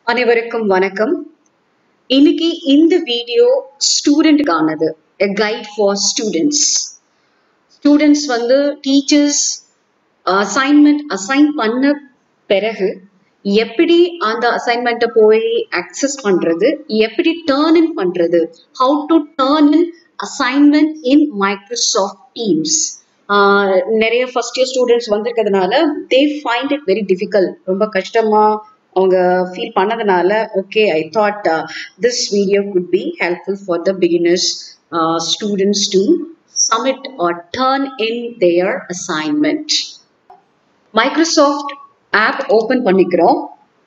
அனைவருக்கும் வணக்கம் இன்னைக்கு இந்த வீடியோ ஸ்டூடெண்ட்டுக்கானது a guide for students students வந்து டீச்சர்ஸ் அசைன்மெண்ட் அசைன் பண்ண பிறகு எப்படி அந்த அசைன்மெண்ட்டை போய் அக்சஸ் பண்றது எப்படி டேர்ன் இன் பண்றது how to turn in assignment in Microsoft Teams நிறைய ஃபர்ஸ்ட் இயர் ஸ்டூடெண்ட்ஸ் வந்திருக்கிறதுனால they find it very difficult ரொம்ப கஷ்டமா அவங்க ஃபீல் பண்ணதுனால okay I thought this video good be helpful for the beginners students to submit or turn in their assignment Microsoft app open பண்ணிக்கிறோம்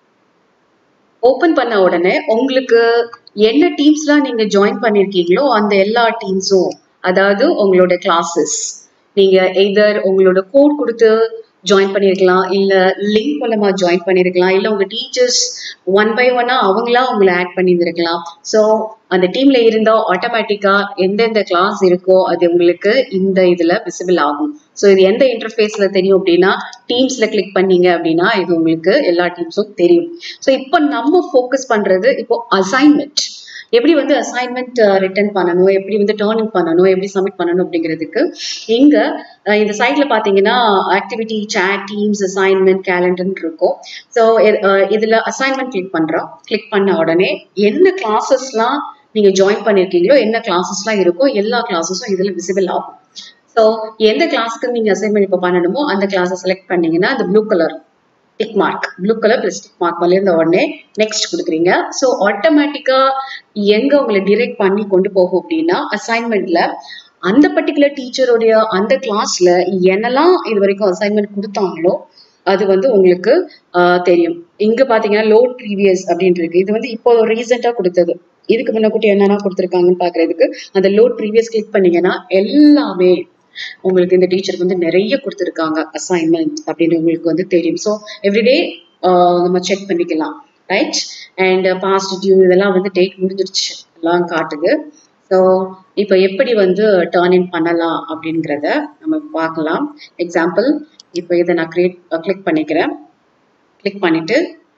open பண்ண உடனே உங்களுக்கு என்ன டீம்ஸ்லாம் நீங்க ஜாயின் பண்ணிருக்கீங்களோ அந்த எல்லா டீம்ஸும் அதாவது உங்களோட கிளாஸஸ் நீங்க எதர் உங்களோட கோட் கொடுத்து ஜாயின் பண்ணியிருக்கலாம் இல்ல லிங்க் மூலமா ஜாயின் பண்ணியிருக்கலாம் இல்ல உங்க டீச்சர்ஸ் ஒன் பை ஒன்னா அவங்களா உங்களை ஆட் பண்ணியிருந்திருக்கலாம் ஸோ அந்த டீம்ல இருந்தா ஆட்டோமேட்டிக்கா எந்தெந்த கிளாஸ் இருக்கோ அது உங்களுக்கு இந்த இதுல விசிபிள் ஆகும் ஸோ இது எந்த இன்டர்ஃபேஸ்ல தெரியும் அப்படின்னா டீம்ஸ்ல கிளிக் பண்ணீங்க அப்படின்னா இது உங்களுக்கு எல்லா டீம்ஸும் தெரியும் ஸோ இப்போ நம்ம ஃபோக்கஸ் பண்றது இப்போ அசைன்மெண்ட் எப்படி வந்து அசைன்மெண்ட் ரிட்டர்ன் பண்ணணும் எப்படி வந்து டேர்னிங் பண்ணணும் எப்படி சப்மிட் பண்ணணும் அப்படிங்கிறதுக்கு இங்க இந்த சைட்ல பாத்தீங்கன்னா ஆக்டிவிட்டி சேட் டீம்ஸ் அசைன்மெண்ட் கேலண்டர்னு இருக்கும் ஸோ இதுல அசைன்மெண்ட் கிளிக் பண்றோம் கிளிக் பண்ண உடனே என்ன கிளாஸஸ்லாம் நீங்க ஜாயின் பண்ணிருக்கீங்களோ என்ன கிளாஸஸ்லாம் இருக்கோ எல்லா கிளாஸஸும் இதுல விசிபிள் ஆகும் ஸோ எந்த கிளாஸ்க்கு நீங்க அசைன்மெண்ட் இப்போ பண்ணணுமோ அந்த கிளாஸை செலக்ட் பண்ணீங்கன்னா அந்த blue colour tick mark blue colour plus tick mark இருந்த உடனே நெக்ஸ்ட் கொடுக்குறீங்க ஸோ ஆட்டோமேட்டிக்கா எங்க உங்களை டிரெக்ட் பண்ணி கொண்டு போகும் அப்படின்னா அசைன்மெண்ட்ல அந்த பர்டிகுலர் டீச்சருடைய அந்த கிளாஸ்ல என்னெல்லாம் இது வரைக்கும் அசைன்மெண்ட் கொடுத்தாங்களோ அது வந்து உங்களுக்கு தெரியும் இங்க பாத்தீங்கன்னா லோட் ப்ரீவியஸ் அப்படின்னு இருக்கு இது வந்து இப்போ ரீசெண்டா கொடுத்தது இதுக்கு முன்ன கூட்டி என்னென்ன கொடுத்துருக்காங்கன்னு பாக்குறதுக்கு அந்த லோட் ப்ரீவியஸ் கிளிக் பண்ணீங்கன்னா எல்லாமே உங்களுக்கு இந்த டீச்சருக்கு வந்து நிறைய கொடுத்துருக்காங்க அசைன்மெண்ட் அப்படின்னு உங்களுக்கு வந்து தெரியும் ஸோ எவ்ரிடே நம்ம செக் பண்ணிக்கலாம் ரைட் அண்ட் பாஸ்ட் டியூ இதெல்லாம் வந்து டேட் முடிஞ்சிருச்சு எல்லாம் காட்டுது ஸோ இப்போ எப்படி வந்து டேர்ன் இன் பண்ணலாம் அப்படிங்கிறத நம்ம பார்க்கலாம் எக்ஸாம்பிள் இப்போ இதை நான் கிரியேட் கிளிக் பண்ணிக்கிறேன் கிளிக் பண்ணிட்டு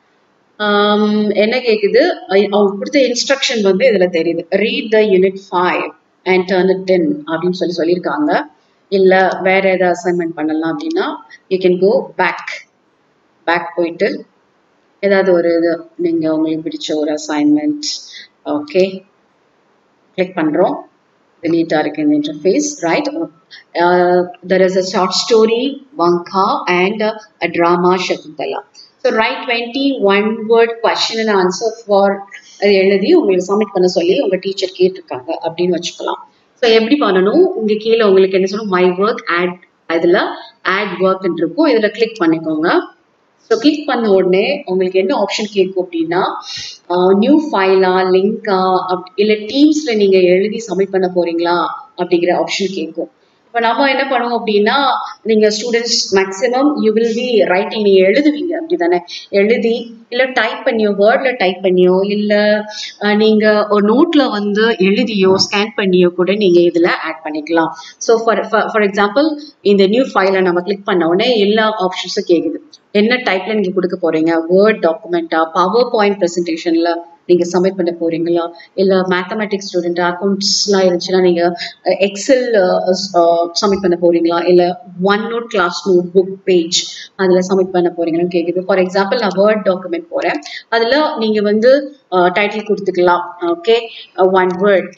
என்ன கேட்குது அவங்க கொடுத்த இன்ஸ்ட்ரக்ஷன் வந்து இதில் தெரியுது read the unit five and turn it then அப்படின்னு சொல்லி சொல்லியிருக்காங்க இல்லை வேற ஏதாவது அசைன்மெண்ட் பண்ணலாம் அப்படின்னா you can go back back போயிட்டு ஏதாவது ஒரு இது நீங்கள் உங்களுக்கு பிடிச்ச ஒரு அசைன்மெண்ட் ஓகே கிளிக் பண்ணுறோம் இது நீட்டாக இருக்கு இந்த interface right there is a short story Vanka and a drama Shakuntala so write twenty one word question and answer for அது எழுதி உங்களுக்கு சப்மிட் பண்ண சொல்லி உங்கள் டீச்சர் கேட்டிருக்காங்க அப்படின்னு வச்சுக்கலாம் ஸோ எப்படி பண்ணணும் இங்கே கீழே உங்களுக்கு என்ன சொல்லணும் மை ஒர்க் ஆட் இதில் ஆட் ஒர்க் இருக்கும் இதில் கிளிக் பண்ணிக்கோங்க ஸோ கிளிக் பண்ண உடனே உங்களுக்கு என்ன ஆப்ஷன் கேட்கும் அப்படின்னா நியூ ஃபைலா லிங்கா அப் இல்லை டீம்ஸில் நீங்கள் எழுதி சப்மிட் பண்ண போறீங்களா அப்படிங்கிற ஆப்ஷன் கேட்கும் இப்போ நம்ம என்ன பண்ணுவோம் அப்படின்னா நீங்க students maximum you will be writing நீங்க எழுதுவீங்க அப்படிதானே எழுதி இல்ல டைப் பண்ணியோ வேர்ட்ல டைப் பண்ணியோ இல்ல நீங்க ஒரு நோட்ல வந்து எழுதியோ ஸ்கேன் பண்ணியோ கூட நீங்க இதுல ஆட் பண்ணிக்கலாம் ஸோ ஃபார் ஃபார் எக்ஸாம்பிள் இந்த நியூ ஃபைலை நம்ம கிளிக் பண்ண உடனே எல்லா ஆப்ஷன்ஸும் கேக்குது என்ன டைப்ல நீங்க கொடுக்க போறீங்க வேர்ட் டாக்குமெண்டா பவர் பாயிண்ட் ப்ரெசன்டேஷன்ல நீங்க சப்மிட் பண்ண போறீங்களா இல்ல மேத்தமெட்டிக்ஸ் ஸ்டூடெண்ட் அக்கௌண்ட்ஸ்லாம் இருந்துச்சுன்னா நீங்க எக்ஸல் சப்மிட் பண்ண போறீங்களா இல்ல OneNote class notebook page அதுல சப்மிட் பண்ண போறீங்களான்னு கேக்குது ஃபார் எக்ஸாம்பிள் நான் வேர்ட் டாக்குமெண்ட் போறேன் அதுல நீங்க வந்து டைட்டில் கொடுத்துக்கலாம் ஓகே ஒன் வேர்ட்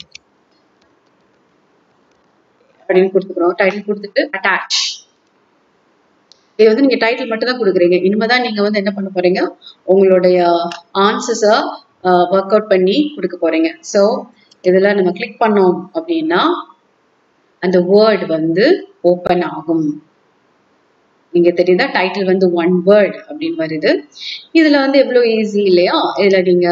அப்படின்னு கொடுத்துக்கிறோம் டைட்டில் கொடுத்துட்டு அட்டாச் இது வந்து நீங்க டைட்டில் மட்டும் தான் கொடுக்குறீங்க இனிமேதான் நீங்க வந்து என்ன பண்ண போறீங்க உங்களுடைய ஆன்சர்ஸை ஒர்க் அவுட் பண்ணி கொடுக்க போறீங்க ஸோ இதில் நம்ம கிளிக் பண்ணோம் அப்படின்னா அந்த வேர்டு வந்து ஓப்பன் ஆகும் நீங்க தெரியுதா டைட்டில் வந்து ஒன் வேர்ட் அப்படின்னு வருது இதுல வந்து எவ்வளோ ஈஸி இல்லையா இதுல நீங்க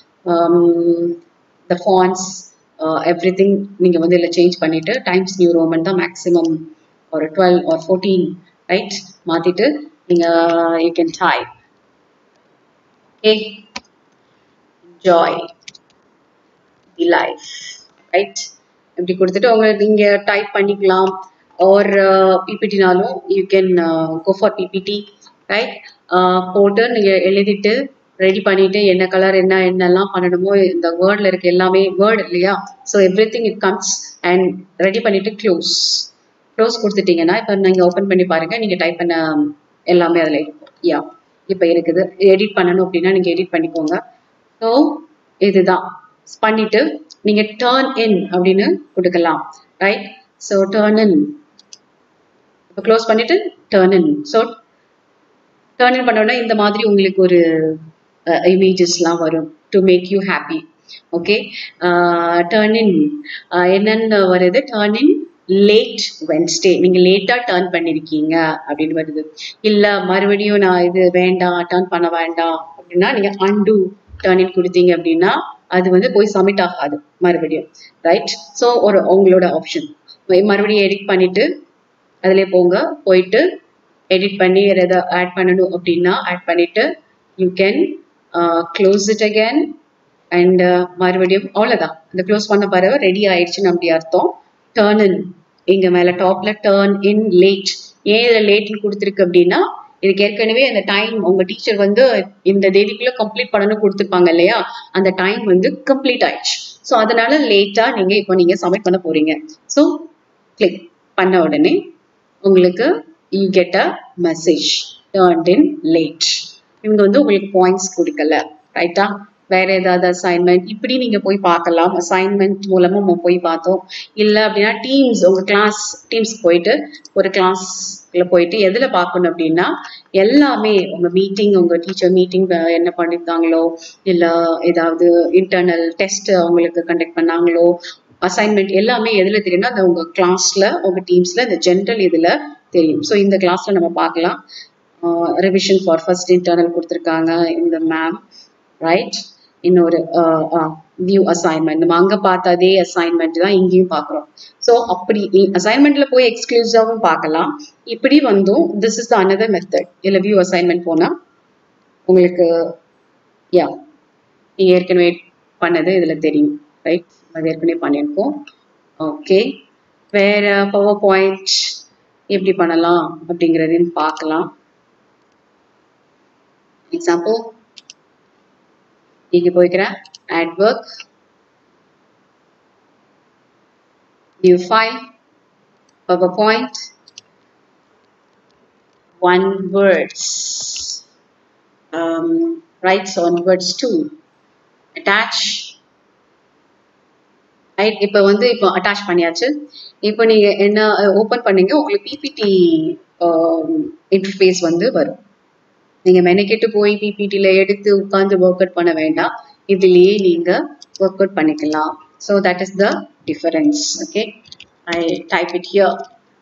த ஃபான்ஸ் எவ்ரி திங் நீங்க வந்து இதில் சேஞ்ச் பண்ணிட்டு டைம்ஸ் நியூ ரோமன் தான் மேக்ஸிமம் ஒரு டுவெல் ஒரு ஃபோர்டீன் ரைட் மாத்திட்டு நீங்க you can type okay enjoy the life right இப்படி கொடுத்துட்டு உங்களுக்கு நீங்க டைப் பண்ணிக்கலாம் ஒரு பிபிடினாலும் you can go for PPT right போட்டு நீங்க எழுதிட்டு ரெடி பண்ணிட்டு என்ன கலர் என்ன என்னெல்லாம் பண்ணணுமோ இந்த வேர்டில் இருக்க எல்லாமே வேர்டு இல்லையா so everything it comes and ready பண்ணிட்டு க்ளோஸ் க்ளோஸ் கொடுத்துட்டீங்கன்னா இப்போ நீங்கள் ஓப்பன் பண்ணி பாருங்க நீங்கள் டைப் பண்ண எல்லாமே அதில் இருக்கும் யா இப்போ இருக்குது எடிட் பண்ணணும் அப்படின்னா நீங்கள் எடிட் பண்ணிக்கோங்க ஸோ இதுதான் பண்ணிட்டு நீங்கள் டேர்ன் இன் அப்படின்னு கொடுக்கலாம் ரைட் ஸோ டேர்ன் இன் இப்போ க்ளோஸ் பண்ணிட்டு turn in so turn in பண்ணோன்னா இந்த மாதிரி உங்களுக்கு ஒரு இமேஜஸ்லாம் வரும் to make you happy okay turn in என்னென்ன வருது டேர்ன் இன் லேட் வென்ஸ்டே நீங்கள் லேட்டாக டேர்ன் பண்ணியிருக்கீங்க அப்படின்னு வருது இல்லை மறுபடியும் நான் இது வேண்டாம் டேர்ன் பண்ண வேண்டாம் அப்படின்னா நீங்கள் அன்டூ டேர்ன் இன் கொடுத்தீங்க அப்படின்னா அது வந்து போய் சப்மிட் ஆகாது மறுபடியும் ரைட் ஸோ ஒரு உங்களோட ஆப்ஷன் மறுபடியும் எடிட் பண்ணிட்டு அதிலே போங்க போயிட்டு எடிட் பண்ணி வேறு எதாவது ஆட் பண்ணணும் அப்படின்னா ஆட் பண்ணிட்டு you can close it again and மறுபடியும் அவ்வளோதான் இந்த க்ளோஸ் பண்ண பிறகு ரெடி ஆயிடுச்சுன்னு அப்படி அர்த்தம் டேர்ன் இன் இங்கே மேலே டாப்பில் டேர்ன் இன் லேட் ஏன் இதில் லேட்னு கொடுத்துருக்கு அப்படின்னா இதுக்கு ஏற்கனவே அந்த டைம் உங்கள் டீச்சர் வந்து இந்த தேதிக்குள்ளே கம்ப்ளீட் பண்ணணும் கொடுத்துருப்பாங்க இல்லையா அந்த டைம் வந்து கம்ப்ளீட் ஆயிடுச்சு ஸோ அதனால லேட்டாக நீங்கள் இப்போ நீங்கள் சப்மிட் பண்ண போகிறீங்க ஸோ கிளிக் பண்ண உடனே உங்களுக்கு you get a message turned in late இவங்க வந்து உங்களுக்கு பாயிண்ட்ஸ் கொடுக்கல ரைட்டா வேற ஏதாவது அசைன்மெண்ட் இப்படி நீங்க போய் பார்க்கலாம் அசைன்மெண்ட் மூலமா நம்ம போய் பார்த்தோம் இல்லை அப்படின்னா டீம்ஸ் உங்க கிளாஸ் டீம்ஸ்க்கு போயிட்டு ஒரு கிளாஸ்ல போயிட்டு எதுல பார்க்கணும் அப்படின்னா எல்லாமே உங்க மீட்டிங் உங்க டீச்சர் மீட்டிங் என்ன பண்ணிருக்காங்களோ இல்ல ஏதாவது இன்டர்னல் டெஸ்ட் அவங்களுக்கு கண்டக்ட் பண்ணாங்களோ அசைன்மெண்ட் எல்லாமே எதுல தெரியும்னா அந்த உங்க கிளாஸ்ல உங்க டீம்ஸ்ல இந்த ஜென்ரல் இதுல தெரியும் ஸோ இந்த கிளாஸ்ல நம்ம பார்க்கலாம் ரிவிஷன் ஃபார் ஃபர்ஸ்ட் இன்டர்னல் கொடுத்துருக்காங்க இந்த மேம் ரைட் இன்னொரு வியூ அசைன்மெண்ட் நம்ம அங்கே பார்த்த அதே அசைன்மெண்ட் தான் இங்கேயும் பார்க்குறோம் ஸோ அப்படி அசைன்மெண்ட்ல போய் எக்ஸ்க்ளூசிவாகவும் பார்க்கலாம் இப்படி வந்தும் this is the another method இல்லை வியூ அசைன்மெண்ட் போனால் உங்களுக்கு யா நீங்கள் ஏற்கனவே பண்ணது இதில் தெரியும் ரைட் அது ஏற்கனவே பண்ணியிருக்கோம் ஓகே வேற பவர் பாயிண்ட் எப்படி பண்ணலாம் அப்படிங்கிறதையும் பார்க்கலாம் எக்ஸாம்பிள் இங்கே போய்க்கிறேன் add work new file PowerPoint one words um, writes on words two attach right இப்போ வந்து இப்போ அட்டாச் பண்ணியாச்சு இப்போ நீங்கள் என்ன ஓப்பன் பண்ணீங்க உங்களுக்கு பிபிடி இன்டர்ஃபேஸ் வந்து வரும் நீங்கள் மெனக்கெட்டு போய் பிபிடியில் எடுத்து உட்காந்து ஒர்க் அவுட் பண்ண வேண்டாம் இதுலேயே நீங்கள் ஒர்க் அவுட் பண்ணிக்கலாம் so that is the difference okay I type it here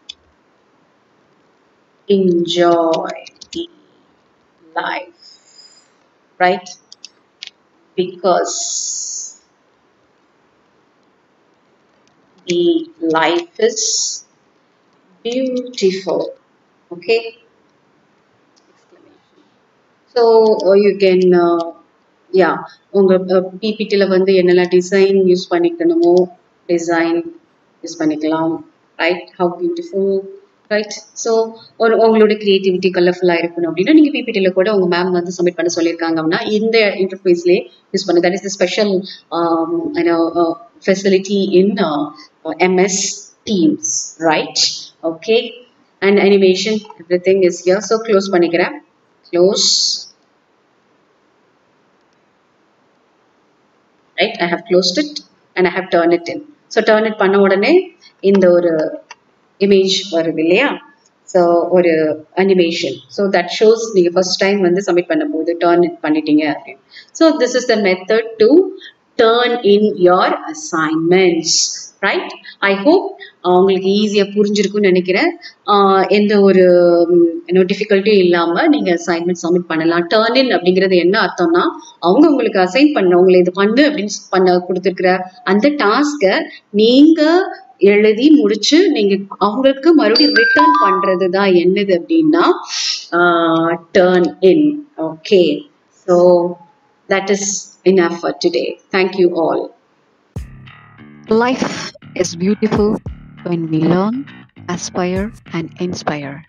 enjoy the life right because the life is beautiful okay so uh, you can uh, yeah உங்க பிபிடில வந்து என்னெல்லாம் டிசைன் யூஸ் பண்ணிக்கணுமோ டிசைன் யூஸ் பண்ணிக்கலாம் right how beautiful right so ஒரு உங்களோட creativity கலர்ஃபுல்லாக இருக்கணும் அப்படின்னா நீங்கள் பிபிடியில் கூட உங்கள் மேம் வந்து சப்மிட் பண்ண சொல்லியிருக்காங்க அப்படின்னா இந்த இன்டர்ஃபேஸ்லேயே யூஸ் பண்ணுங்க that is the special facility in MS Teams right okay and animation everything is here so close பண்ணிக்கிறேன் close right I have closed it and I have turn it in so turn it பண்ண உடனே இந்த ஒரு image வருது இல்லையா so ஒரு animation so that shows நீங்கள் first time வந்து சப்மிட் பண்ணும்போது டேர்ன் இட் பண்ணிட்டீங்க அப்படின்னு so this is the method to turn in your assignments right I hope உங்களுக்கு ஈஸியாக புரிஞ்சிருக்கும்னு நினைக்கிறேன் எந்த ஒரு இன்னும் டிஃபிகல்ட்டியும் இல்லாமல் நீங்கள் அசைன்மெண்ட் சப்மிட் பண்ணலாம் டேர்ன் இன் அப்படிங்கிறது என்ன அர்த்தம்னா அவங்க உங்களுக்கு அசைன் பண்ண உங்களை இது பண்ணு அப்படின்னு பண்ண கொடுத்துருக்குற அந்த டாஸ்க்கை நீங்கள் எழுதி முடிச்சு நீங்க அவங்களுக்கு மறுபடியும் ரிட்டர்ன் பண்றது தான் என்னது அப்படின்னா turn in okay so that is enough for today thank you all Life is beautiful when we learn, aspire, and inspire.